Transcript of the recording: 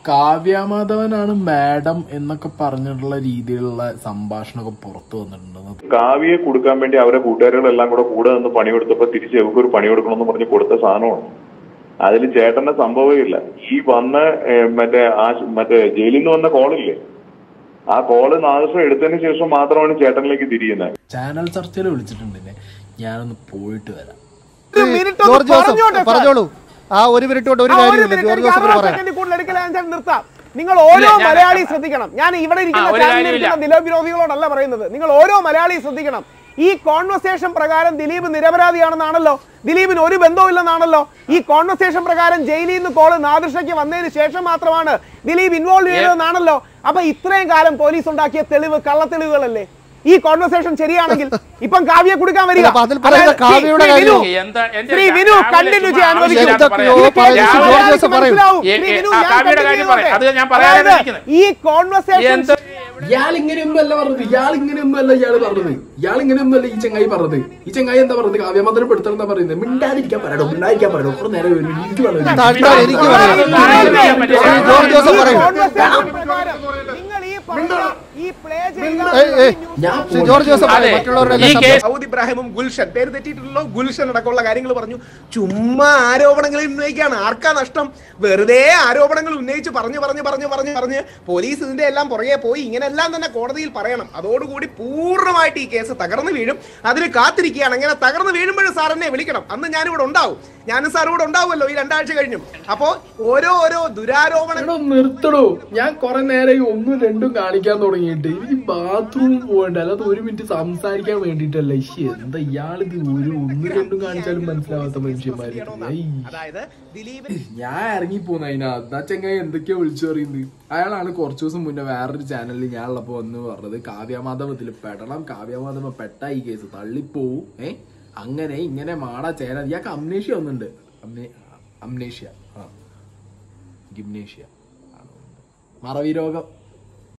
കാവ്യാമാധവനാണ് madam എന്നൊക്കെ പറഞ്ഞിട്ടുള്ള രീതിയിലുള്ള സംഭാഷണമൊക്കെ പുറത്തു വന്നിട്ടുണ്ട് കാവ്യയെ കൊടുക്കാൻ വേണ്ടി അവരെ കൂട്ടുകാരികളെല്ലാം കൂടെ കൂടെ നിന്ന് പണിയെടുത്തപ്പോ തിരിച്ച് ഇവർക്ക് ഒരു പണി കൊടുക്കണമെന്ന് പറഞ്ഞ് കൊടുത്ത സാധനമാണ് അതിൽ ചേട്ടന്റെ സംഭവമില്ല ഈ വന്ന ഏ, മറ്റേ ആ മറ്റേ ജയിലിൽ നിന്ന് വന്ന കോളില്ലേ ആ കോള് നാദൃശം എടുത്തതിന് ശേഷം മാത്രമാണ് ചേട്ടനിലേക്ക് തിരിയുന്നത് ചാനൽ ചർച്ചയിൽ വിളിച്ചിട്ടുണ്ട് എന്നെ ഞാനൊന്ന് പോയിട്ട് വരാം ഒരു മിനിറ്റ് ഒന്ന് ജോർജ് ജോസഫ് പറഞ്ഞോട്ടെ, സാർ. പറഞ്ഞോളൂ ആ ഒരു മിനിറ്റ് കൊണ്ട് ഒരു ആ, ഒരു കാര്യമില്ല മിനിറ്റ് ജോർജ് എനിക്ക് ജോസഫ് അറുപത് പറയാം സെക്കൻഡിൽ കൂടുതൽ എടുക്കില്ല ഞാൻ നിർത്താം നിങ്ങൾ ഓരോ ഇല്ല, ഞാൻ- മലയാളി ശ്രദ്ധിക്കണം ഞാൻ ഇവിടെ ഇരിക്കുന്ന ആ, ഒരു ചാനലിൽ കാര്യമില്ല. ഇരിക്കുന്ന ദിലീപ് വിരോധികളോടല്ല പറയുന്നത് നിങ്ങൾ ഓരോ മലയാളി ശ്രദ്ധിക്കണം ഈ കോൺവെർസേഷൻ പ്രകാരം ദിലീപ് നിരപരാധിയാണെന്നാണല്ലോ ദിലീപിന് ഒരു ബന്ധവുമില്ലെന്നാണല്ലോ ഈ കോൺവെർസേഷൻ പ്രകാരം ജയിലിൽ നിന്ന് കോള് നാദൃശയ്ക്ക് വന്നതിന് ശേഷം മാത്രമാണ് ദിലീപ് ഇൻവോൾവ് ചെയ്തതെന്നാണല്ലോ അപ്പൊ ഇത്രയും കാലം പോലീസ് ഉണ്ടാക്കിയ തെളിവ് കള്ളത്തെളിവുകളല്ലേ ഈ കോൺവെർസേഷൻ ശരിയാണെങ്കിൽ ഇപ്പം കാവ്യെ കൊടുക്കാൻ വരിക അപ്പൊ അതിൽ പറയുന്ന അതായത് കാവ്യയുടെ ശ്രീ വിനു, കാര്യം- എന്താ എന്റെ ശ്രീ വിനു രാവിലെ കണ്ടിന്യൂ ചുമ്മാ ചെയ്യാൻ ആവശ്യമില്ലാതെ എന്തൊക്കെയോ പറയാം. പറയുന്നു. രാവിലെ ജോർജ് ജോസഫ് പറയൂ. ഏ, ഏ, ആ, കാവ്യയുടെ കാര്യം പറയാം. അത് ഞാൻ പറയാനാണ് ഇരിക്കുന്നത്. ഈ കോൺവെർസേഷൻ എന്ത് ഇയാൾ ഇങ്ങനെയൊന്നും അല്ല പറഞ്ഞത് ഇയാൾ ഇങ്ങനെയൊന്നും അല്ല ഇയാൾ പറഞ്ഞത് ഇയാൾ ഇങ്ങനെയൊന്നും അല്ല ഈ ചങ്ങായി പറഞ്ഞത് ഈ ചങ്ങായി എന്താ പറഞ്ഞത് കാവ്യമന്ത്രം പെടുത്തണം എന്താ പറയുന്നത് മിണ്ടാതിരിക്കാൻ പറയണോ മിണ്ടാതിരിക്കാൻ പറയണോ കുറെ നേരം വരും. എനിക്ക് വേണം ഇത്. താഴ്ത്താൻ എനിക്ക് പറയാം ശ്രീ ജോർജ് ജോസഫ് പറയൂ നിങ്ങൾ ഈ പറഞ്ഞ ഈ പ്ലേ ഏയ്, ഏയ്. ഞാൻ ശ്രീ ജോർജ് ജോസഫ് അതെ. പറയൂ മറ്റുള്ളവരുടെ ഈ എല്ലാം കേസ് സൗദ് ഇബ്രാഹിമും ഗുൽഷൻ പേര് തെറ്റിയിട്ടുള്ളോ ഗുൽഷൻ അടക്കമുള്ള കാര്യങ്ങൾ പറഞ്ഞു ചുമ്മാ ആരോപണങ്ങൾ ഉന്നയിക്കുകയാണ് ആർക്കാ നഷ്ടം വെറുതെ ആരോപണങ്ങൾ ഉന്നയിച്ച് പറഞ്ഞു പറഞ്ഞു പറഞ്ഞു പറഞ്ഞു പറഞ്ഞ് പോലീസ് ഇതിന്റെ എല്ലാം പുറകെ പോയി ഇങ്ങനെല്ലാം തന്നെ കോടതിയിൽ പറയണം അതോടുകൂടി പൂർണ്ണമായിട്ട് ഈ കേസ് തകർന്നു വീഴും അതിന് കാത്തിരിക്കുകയാണ് അങ്ങനെ തകർന്നു വീഴുമ്പോഴും സാർ എന്നെ വിളിക്കണം അന്ന് ഞാനിവിടെ ഉണ്ടാവും ഞാനും സാർ ഇവിടെ ഉണ്ടാവുമല്ലോ ഈ രണ്ടാഴ്ച കഴിഞ്ഞും അപ്പോ ഓരോ ഓരോ ദുരാരോപണങ്ങൾ എടോ നിർത്തടോ ഞാൻ കുറെ നേരം ഒന്നും രണ്ടും കാണിക്കാൻ തുടങ്ങിയിട്ട് എനിക്ക് ബാത്റൂമിൽ പോകണ്ട അല്ലാതെ ഒരു മിനിറ്റ് സംസാരിക്കാൻ വേണ്ടിട്ടല്ല ഇശ്ശി എന്താ ഇയാളിത് ഒരു ഒന്നും രണ്ടും കാണിച്ചാലും മനസ്സിലാവാത്ത മനുഷ്യന്മാര് ഏയ്. അതായത് ദിലീപ് ഞാൻ ഇറങ്ങിപ്പോന്ന് അതിനകത്ത് ആ ചെങ്ങായി എന്തൊക്കെയാ വിളിച്ചു പറയുന്നത് അയാളാണ് കുറച്ചു ദിവസം മുന്നേ വേറൊരു ചാനലിൽ ഞാനുള്ളപ്പോ വന്ന് പറഞ്ഞത് കാവ്യമാധവത്തിൽ പെടണം കാവ്യമാധവ പെട്ട ഈ കേസ് തള്ളിപ്പോവും ഏ അങ്ങനെ ഇങ്ങനെ മാടാ ചേരാ ഇയാൾക്ക് അമ്നേഷ്യ ഒന്നുണ്ട് അമ്നേ- അമ്നേഷ്യ ആ ഗിംനേഷ്യ മറവി രോഗം